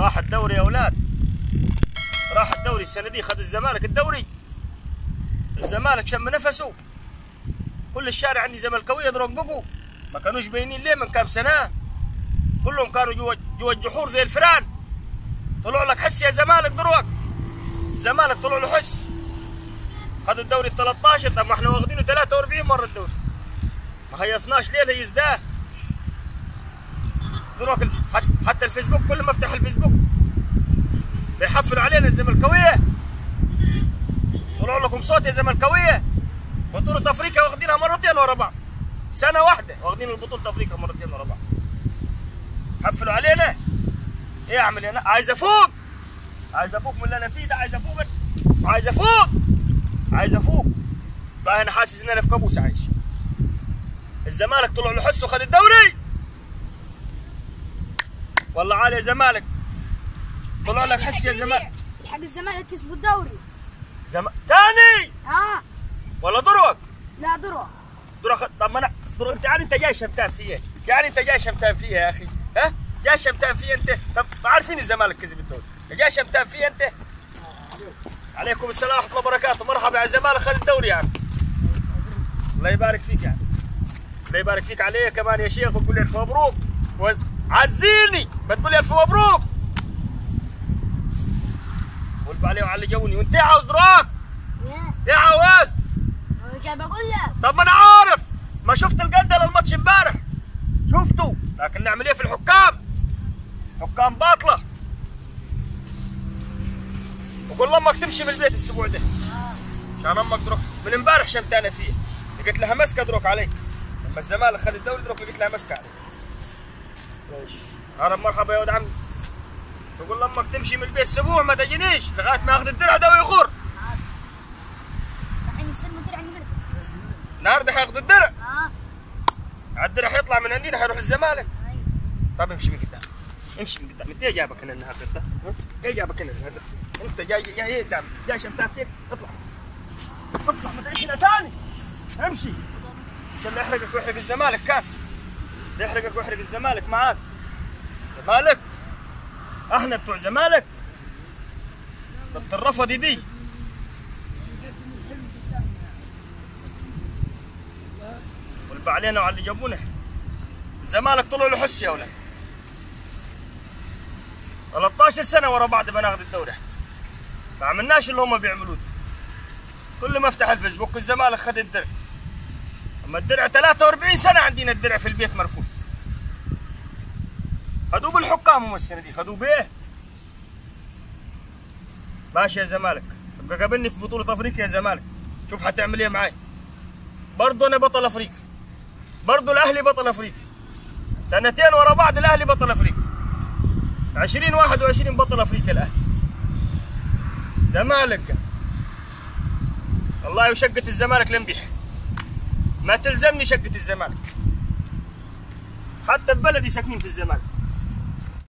راح الدوري يا اولاد راح الدوري السنه دي خد الزمالك الدوري الزمالك شم نفسه كل الشارع عندي زملكاويه دروك بقوا ما كانوش باينين ليه من كام سنه كلهم كانوا جوا جوا الجحور زي الفئران طلعوا لك حس يا زمالك دروك زمالك طلعوا له حس خدوا الدوري ال 13 طب ما احنا واخدينه 43 مره الدوري ما هيصناش ليه ليزداه دروك ال- حت- حتى الفيسبوك كل ما افتح الفيسبوك بيحفلوا علينا الزملكاويه طلعوا لكم صوت يا زملكاويه بطولة افريقيا واخدينها مرتين ورا بعض سنة واحدة واخدين البطولة افريقيا مرتين ورا بعض حفلوا علينا ايه اعمل انا عايز افوق عايز افوق من اللي انا فيه ده عايز افوق عايز افوق عايز افوق بقى انا حاسس ان انا في كابوس عايش الزمالك طلع له حس وخد الدوري والله عالي يا زمالك طلع لك حس يا زمالك حق الزمالك كسبوا الدوري زم... تاني ها ولا دروك لا دروا دروك طب ما انا دروك يعني انت جاي شمتان فيا يعني انت جاي شمتان فيا يا اخي ها جاي شمتان فيا انت طب ما عارفين الزمالك كسب الدوري جاي شمتان فيا انت عليكم السلام ورحمه الله وبركاته مرحبا يا زمالك خد الدوري يعني الله يبارك فيك يعني الله يبارك فيك علي كمان يا شيخ بتقول لي الف مبروك و- عزيني بتقول لي الف مبروك قلت عليه وعلى اللي جوني وانت عاوز دروك يا عواز جاي بقول لك طب ما انا عارف ما شفت القدل الماتش امبارح شفته لكن نعمل ايه في الحكام حكام باطله وكل امك تمشي من البيت الاسبوع ده عشان امك دروك من امبارح شمتانه فيه لقيت لها مسكه دروك علي لما الزمالك خد الدوري دروك لقيت لها مسكه علي ليش هرب مرحبا يا ولد عمي تقول لامك تمشي من البيت اسبوع ما تجينيش لغايه ما اخذ الدرع ده ويغور الحين يستلموا درع من منك النهارده حياخذوا الدرع ها الدرع حيطلع من عندنا حيروح للزمالك أيوة. طب امشي من قدام امشي من قدام انت ايه جابك هنا النهارده انت؟ ها؟ ايه جابك هنا النهارده؟ انت جاي جاي ايه قدام جاي شمتان فيك اطلع اطلع ما تعيش هنا ثاني امشي عشان لا يحرقك ويحرق الزمالك كان لا يحرقك ويحرق الزمالك معاك زمالك احنا بتوع زمالك ضد الرفضي دي والبا علينا وعلى اللي جابونا زمالك طلعوا له حس يا ولد 13 سنه ورا بعض بناخذ الدوري ما عملناش اللي هم بيعملوه كل ما افتح الفيسبوك الزمالك خد الدرع اما الدرع 43 سنه عندنا الدرع في البيت مركون خذوه بالحكام هم السنه دي خذوه بايه؟ ماشي يا زمالك ابقى قابلني في بطوله افريقيا يا زمالك شوف حتعمل ايه معاي برضه انا بطل افريقيا برضه الاهلي بطل افريقيا سنتين ورا بعض الاهلي بطل افريقيا 2021 بطل افريقيا الاهلي زمالك والله وشقة الزمالك لمبيح ما تلزمني شقة الزمالك حتى ببلدي ساكنين في الزمالك